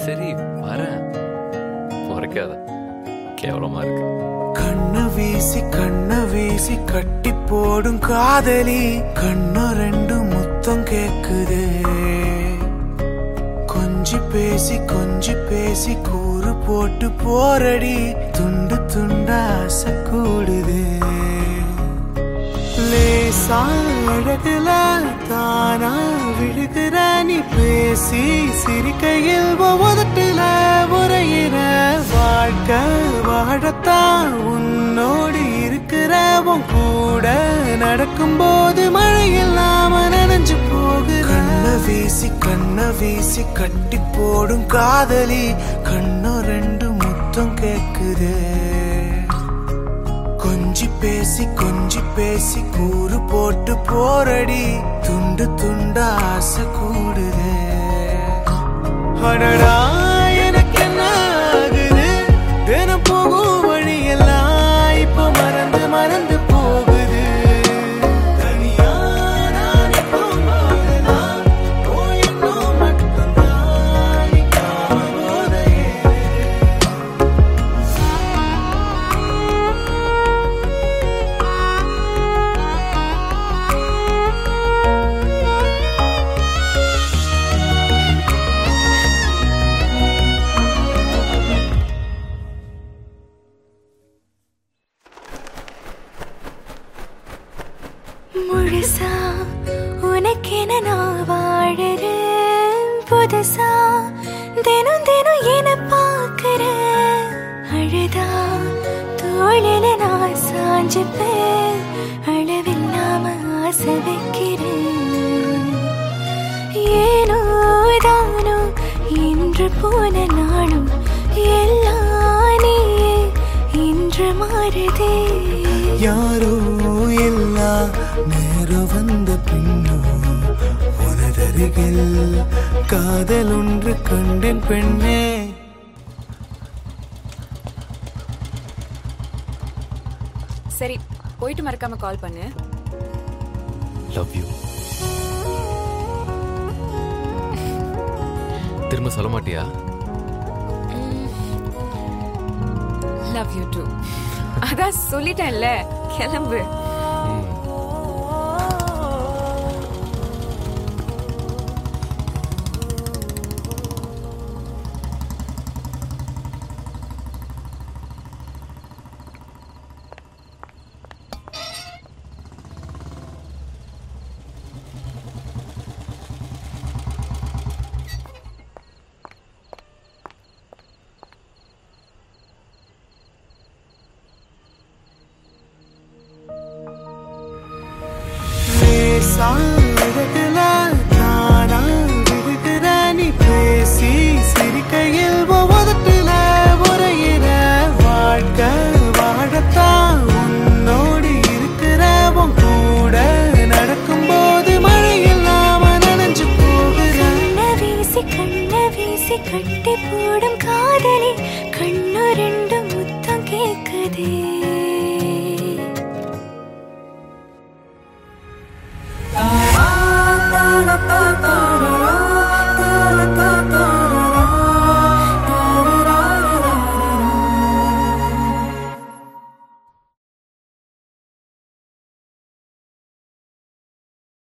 சரி வரேன் முறைக்காத கேவலமா இருக்கு கண்ணு வீசி கண்ணு வீசி கட்டி போடும் காதலி கண்ணு ரெண்டு முத்தம் கேக்குதே கொஞ்சி பேசி கொஞ்சி பேசி கூறு போட்டு போரடி துண்டு துண்டா ஆசை கூடுதே லேசா அழகுல தானா விழுகிற நீ பேசி சிரிக்கையில் ஒவ்வொருட்டுல உரையிற வாழ்க்கை வாழத்தான் உன்னோடு இருக்கிற உன் கூட நடக்கும்போது மழை இல்லாம நனைஞ்சு போகுற கண்ண வீசி கண்ண வீசி கட்டி போடும் காதலி கண்ணு ரெண்டு முத்தம் கேக்குதே கொஞ்சி பேசி கொஞ்சி பேசி கூறு போட்டு போரடி துண்டு துண்டா ஆசை கூடுதே அடடா எனக்கு என்ன ஆகுது தினம் போகும் வழியெல்லாம் இப்ப மறந்து மறந்து போகுது தனியா நான் இப்போ போகலாம். போயின்னும் மட்டும்தான் நிக்காம போதையே முழுசா உனக்கென நான் வாழறேன் புதுசா தினம் தினம் என பார்க்கிறேன் அழுதா தோழில நான் சாஞ்சுப்பேன் அளவில்லாம ஆசை வைக்கிறேன் ஏனோ தானோ இன்று போன நாளும் எல்லாம் நீயே இன்று மாறுதே யாரோ எல்லா நேரம் வந்த பின்னோ உனதருகில் காதல் ஒன்று கண்டேன் பெண்ணே சரி போயிட்டு மறக்காம கால் பண்ணு லவ் யூ திரும்ப சொல்ல மாட்டியா லவ் யூ டூ அதான் சொல்லிட்டேன்ல கிளம்பு லேசா